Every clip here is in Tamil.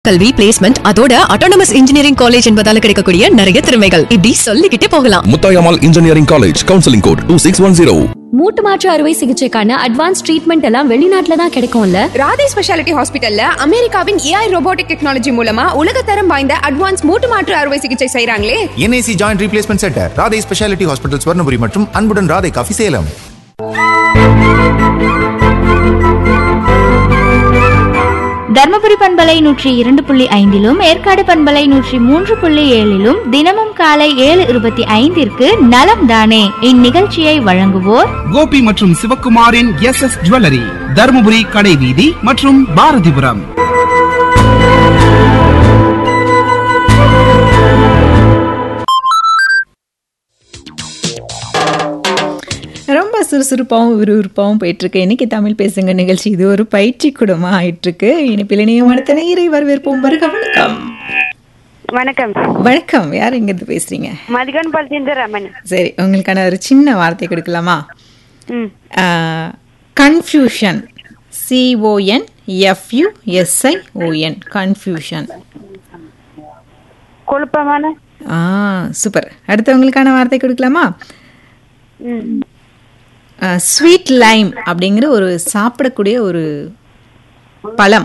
கல்வி பிளேஸ்மெண்ட் அதோட அட்டானமஸ் இன்ஜினியரிங் காலேஜ் என்பதால கிடைக்கக்கூடிய நிறைய திறமைகள் இப்படி சொல்லிக்கிட்டே போகலாம் Muthayammal engineering college counselling code two six one zero மூட்டு மாற்று அறுவை சிகிச்சைக்கான அட்வான்ஸ் ட்ரீட்மெண்ட் எல்லாம் வெளிநாட்டுல தான் கிடைக்கும்ல ராதே ஸ்பெஷாலிட்டி ஹாஸ்பிட்டல்ல அமெரிக்காவின் ஏஐ ரோபோட்டிக் டெக்னாலஜி மூலமா உலகத்தரம் வாய்ந்த அட்வான்ஸ் மூட்டு மாற்று அறுவை சிகிச்சை செய்றாங்களே NIC joint replacement centre Radhai speciality hospital Swarnapuri மற்றும் அன்புடன் ராதை காஃபி சேலம் தர்மபுரி பண்பலை நூற்றி இரண்டு புள்ளி ஐந்திலும் ஏற்காடு பண்பலை நூற்றி மூன்று புள்ளி ஏழிலும் தினமும் காலை ஏழு இருபத்தி ஐந்திற்கு நலம் தானே இந்நிகழ்ச்சியை வழங்குவோர் கோபி மற்றும் சிவக்குமாரின் எஸ் எஸ் ஜுவல்லரி தருமபுரி கடை வீதி மற்றும் பாரதிபுரம் ரொம்ப சுறுசுறுப்பாகவும் விறுவிறுப்பாகவும் போயிட்டுருக்கு இன்னைக்கு தமிழ் பேசுங்க நிகழ்ச்சி இது ஒரு பயிற்சி குடும்பம் ஆயிட்டிருக்கு இனிப்பில் இணையம் அடுத்த நேரை வரவேற்போம் வருக வணக்கம் வணக்கம் வணக்கம் யார் இங்கிருந்து பேசுறீங்க மதிகன் பல்ஜிந்த ரமன் சரி உங்களுக்கான ஒரு சின்ன வார்த்தை கொடுக்கலாமா ம் confusion C O N F U O N confusion குழப்பமான ஆ சூப்பர் அடுத்து உங்களுக்கான வார்த்தை கொடுக்கலாமா ம் ஸ்வீட் லைம் அப்படிங்கிற ஒரு சாப்பிடக்கூடிய ஒரு பழம்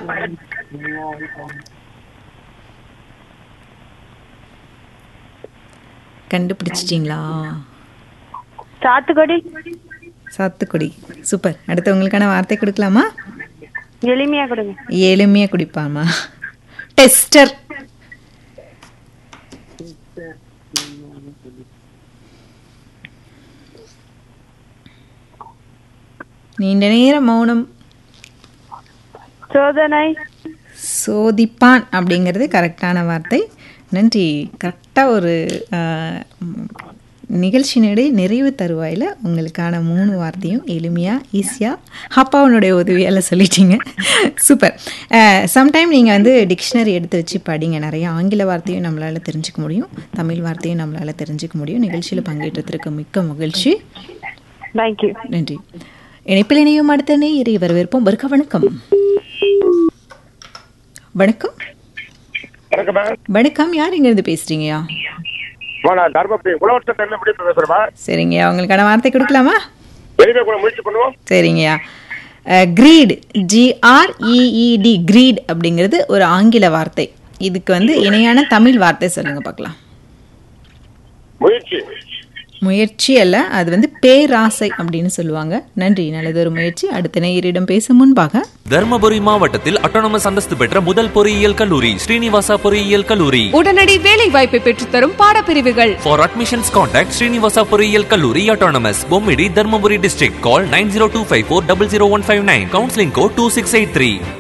கண்டுபிடிச்சிட்டீங்களா சாத்துக்குடி சாத்துக்குடி சூப்பர் அடுத்து உங்களுக்கான வார்த்தை கொடுக்கலாமா எளிமையா கொடுங்க எளிமையா குடிப்பாமா டெஸ்டர் நீண்ட நேரம் மௌனம் சோதனை சோதிப்பான் அப்படிங்கிறது கரெக்டான வார்த்தை நன்றி கரெக்டாக ஒரு ஆஹ், ம், நிகழ்ச்சியினுடைய நிறைவு தருவாயில் உங்களுக்கான மூணு வார்த்தையும் எளிமையாக ஈஸியாக அப்பாவனுடைய உதவியால் சொல்லிட்டீங்க சூப்பர் சம்டைம் நீங்கள் வந்து டிக்ஷனரி எடுத்து வச்சு படிங்க நிறைய ஆங்கில வார்த்தையும் நம்மளால் தெரிஞ்சுக்க முடியும் தமிழ் வார்த்தையும் நம்மளால் தெரிஞ்சுக்க முடியும் நிகழ்ச்சியில் பங்கேற்றதற்கு மிக்க மகிழ்ச்சி தேங்க்யூ நன்றி இணைப்பில் இணையும் அடுத்த நேயரை வரவேற்போம் வருக வணக்கம் வணக்கம் வணக்கம் யார் இங்கிருந்து பேசுறீங்கயா நான் தர்மபுரி உழவர் சட்டம் எப்படி பேசுறேமா சரிங்கய்யா உங்களுக்கான வார்த்தை கொடுக்கலாமா எளிமையா கூட முயற்சி பண்ணுவோம் சரிங்கய்யா கிரீட் ஜிஆர்இஇடி கிரீட் அப்படிங்கிறது ஒரு ஆங்கில வார்த்தை இதுக்கு வந்து இணையான தமிழ் வார்த்தை சொல்லுங்க பார்க்கலாம் முயற்சி முயற்சி அல்ல அது வந்து பேராசை அப்படின்னு சொல்லுவாங்க நன்றி நல்லது ஒரு முயற்சி அடுத்த நேயரிடம் பேசும் முன்பாக தர்மபுரி மாவட்டத்தில் அட்டானமஸ் அந்தஸ்து பெற்ற முதல் பொறியியல் கல்லூரி ஸ்ரீனிவாசா பொறியியல் கல்லூரி உடனடி வேலை வாய்ப்பை பெற்றுத்தரும் பாடப்பிரிவுகள் For admissions contact Srinivasa பொறியியல் கல்லூரி autonomous Bommidi Dharmapuri district call 9025400159 counseling code 2683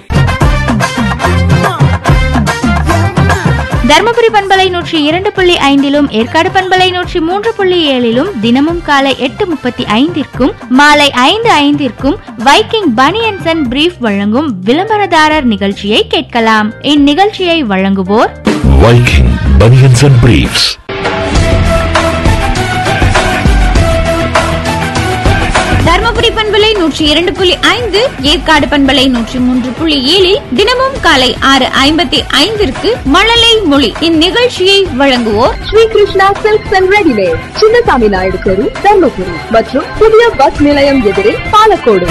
Dharmapuri பண்பலை நூற்றி இரண்டு புள்ளி ஐந்திலும் ஏற்காடு பண்பலை நூற்றி மூன்று புள்ளி ஏழிலும் தினமும் காலை எட்டு முப்பத்தி ஐந்திற்கும் மாலை ஐந்து ஐந்திற்கும் வைக்கிங் பனியன்சன் அண்ட் பிரீஃப் வழங்கும் விளம்பரதாரர் நிகழ்ச்சியை கேட்கலாம் இந்நிகழ்ச்சியை வழங்குவோர் Viking banians and briefs Dharmapuri பண்பலை நூற்றி இரண்டு புள்ளி ஐந்து ஏற்காடு பண்பலை நூற்றி மூன்று புள்ளி ஏழில் தினமும் காலை ஆறு ஐம்பத்தி ஐந்திற்கு மழலை மொழி இந்நிகழ்ச்சியை வழங்குவோர் Shri Krishna silks and readymade Chinnasamy Naidu தெரு தர்மபுரி மற்றும் புதிய பஸ் நிலையம் எதிரே பாலக்கோடு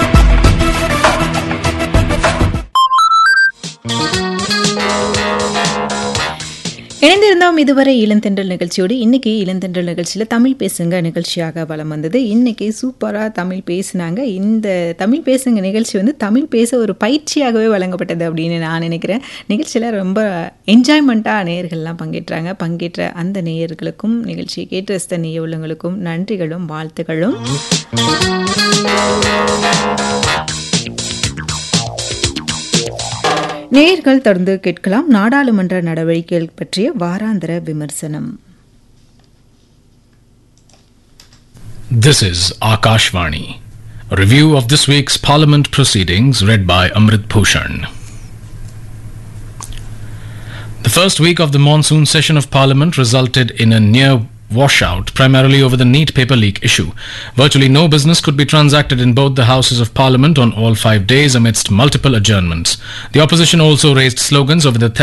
இணைந்திருந்தோம் இதுவரை இளந்தென்றல் நிகழ்ச்சியோடு இன்னைக்கு இளந்தென்றல் நிகழ்ச்சியில் தமிழ் பேசுங்க நிகழ்ச்சியாக வலம் வந்தது இன்னைக்கு சூப்பராக தமிழ் பேசினாங்க இந்த தமிழ் பேசுங்க நிகழ்ச்சி வந்து தமிழ் பேச ஒரு பயிற்சியாகவே வழங்கப்பட்டது அப்படின்னு நான் நினைக்கிறேன் நிகழ்ச்சியில் ரொம்ப என்ஜாய்மெண்ட்டாக நேயர்கள்லாம் பங்கேற்றாங்க பங்கேற்ற அந்த நேயர்களுக்கும் நிகழ்ச்சியை கேட்டு ரசித்த நேய உள்ளங்களுக்கும் நன்றிகளும் வாழ்த்துக்களும் நேயர்கள் தொடர்ந்து கேட்கலாம் நாடாளுமன்ற நடவடிக்கைகள் பற்றிய வாராந்திர விமர்சனம் This is Akashvani. A review of this week's Parliament proceedings read by Amrit Bhushan. The first week of the monsoon session of Parliament resulted in a near washout, primarily over the neat paper leak issue. Virtually no business could be transacted in both the Houses of Parliament on all five days amidst multiple adjournments. The opposition also raised slogans over the